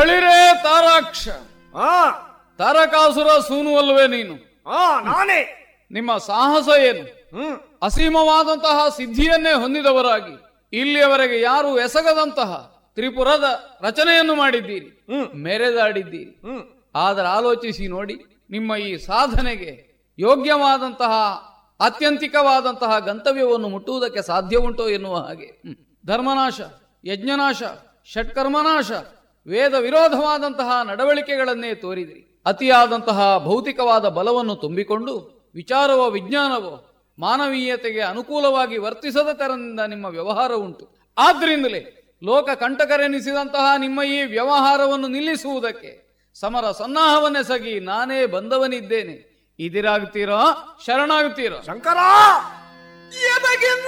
ಬಳಿರೇ ತಾರಾಕ್ಷ ಆ ತಾರಕಾಸುರ ಸೂನುವಲ್ವೇ ನೀನು ಆ ನಾನೇ ನಿಮ್ಮ ಸಾಹಸ ಏನು ಹ್ಮ್ ಅಸೀಮವಾದಂತಹ ಸಿದ್ಧಿಯನ್ನೇ ಹೊಂದಿದವರಾಗಿ ಇಲ್ಲಿಯವರೆಗೆ ಯಾರು ಎಸಗದಂತಹ ತ್ರಿಪುರದ ರಚನೆಯನ್ನು ಮಾಡಿದ್ದೀರಿ ಹ್ಮ್. ಮೆರೆದಾಡಿದ್ದೀರಿ ಹ್ಮ್ ಆದರೆ ಆಲೋಚಿಸಿ ನೋಡಿ ನಿಮ್ಮ ಈ ಸಾಧನೆಗೆ ಯೋಗ್ಯವಾದಂತಹ ಆತ್ಯಂತಿಕವಾದಂತಹ ಗಂತವ್ಯವನ್ನು ಮುಟ್ಟುವುದಕ್ಕೆ ಸಾಧ್ಯ ಉಂಟೋ ಎನ್ನುವ ಹಾಗೆ ಹ್ಮ್. ಧರ್ಮನಾಶ ಯಜ್ಞನಾಶ ಷಟ್ಕರ್ಮನಾಶ ವೇದ ವಿರೋಧವಾದಂತಹ ನಡವಳಿಕೆಗಳನ್ನೇ ತೋರಿದಿರಿ ಅತಿಯಾದಂತಹ ಭೌತಿಕವಾದ ಬಲವನ್ನು ತುಂಬಿಕೊಂಡು ವಿಚಾರವೋ ವಿಜ್ಞಾನವೋ ಮಾನವೀಯತೆಗೆ ಅನುಕೂಲವಾಗಿ ವರ್ತಿಸದ ತರದಿಂದ ನಿಮ್ಮ ವ್ಯವಹಾರ ಉಂಟು ಆದ್ರಿಂದಲೇ ಲೋಕ ಕಂಟಕರೆನಿಸಿದಂತಹ ನಿಮ್ಮ ಈ ವ್ಯವಹಾರವನ್ನು ನಿಲ್ಲಿಸುವುದಕ್ಕೆ ಸಮರ ಸನ್ನಾಹವನ್ನೆಸಗಿ ನಾನೇ ಬಂದವನಿದ್ದೇನೆ ಇದಿರಾಗ್ತೀರೋ ಶರಣಾಗ್ತೀರೋ ಶಂಕರ ಎದಗಿಂದ